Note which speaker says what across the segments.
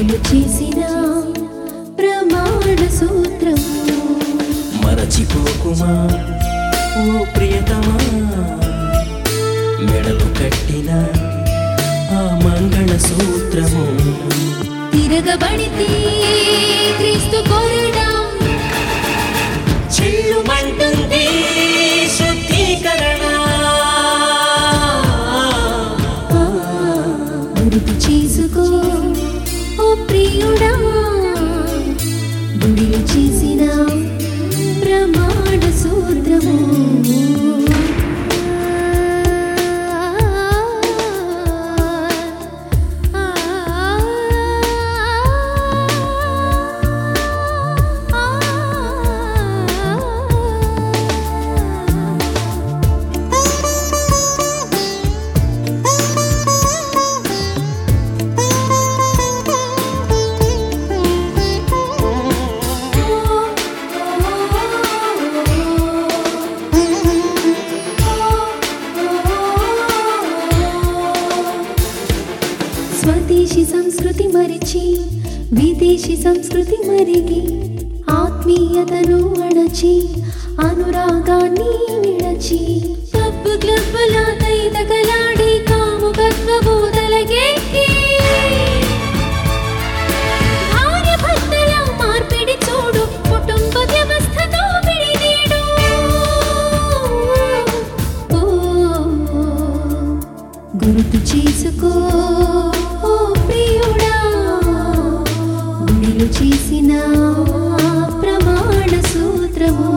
Speaker 1: గుడిలు చేసిన ప్రమాణ సూత్రము
Speaker 2: మరచిపోకుమా ఓ ప్రియతమా మెడలు కట్టిన ఆ మంగళ సూత్రము
Speaker 1: తిరగబడితే క్రీస్తు కోరడం
Speaker 2: చెల్లుమంటుంది శుద్ధీకరణ
Speaker 1: గుర్తు చేసుకో ఓ ప్రియుడా గుడిలు చేసిన ప్రమాణ సూత్రము స్వదేశీ సంస్కృతి మరిచి విదేశీ సంస్కృతి మరిగి ఆత్మీయతను అణచి అనురాగాన్ని విడచి పబ్బు క్లబ్బుల తైతకలాడి కాముకత్వ బోధలకెక్కి భార్య భర్తల మార్పిడి చూడు కుటుంబ వ్యవస్థతో విడినీడు ఓ, గుర్తు చేసుకో ఓ ప్రియుడా గుడిలు చేసిన ప్రమాణ సూత్రము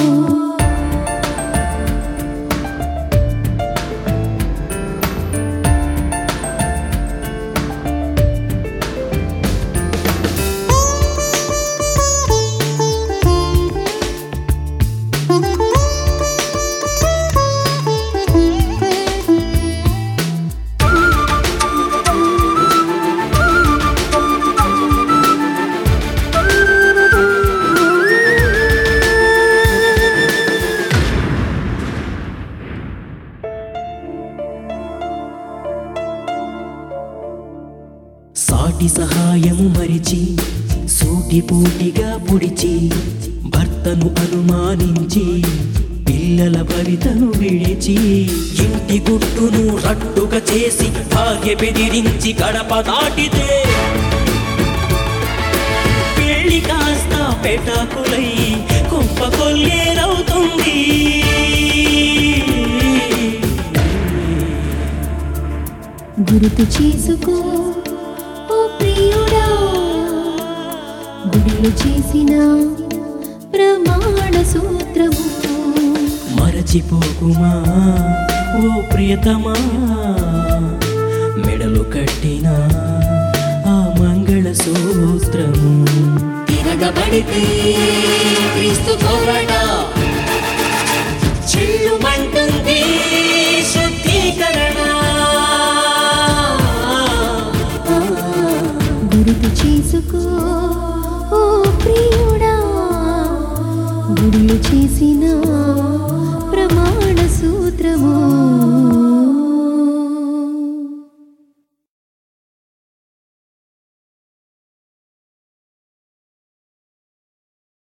Speaker 2: సాటి సహాయము మరిచి సూటిపోటిగా పొడిచి భర్తను అనుమానించి పిల్లల భవితను విడిచి ఇంటి గుట్టును రట్టుగా చేసి భాగ్య బెదిరించి గడప దాటితే పెళ్లి కాస్త పెటాకులై కొంప కొల్లేరవుతుంది
Speaker 1: గుర్తు చేసుకో ఓ ప్రియుడా గుడిలో చేసిన ప్రమాణ సూత్రము
Speaker 2: మరచిపోకుమా ఓ ప్రియతమా మెడలు కట్టిన ఆ మంగళ సూత్రము తిరగబడితే క్రీస్తు కోరట చెల్లుమంటుంది శుద్ధీకరణ
Speaker 1: గుర్తు చేసుకో ఓ ప్రియుడా గుడిలో చేసిన ప్రమాణ సూత్రము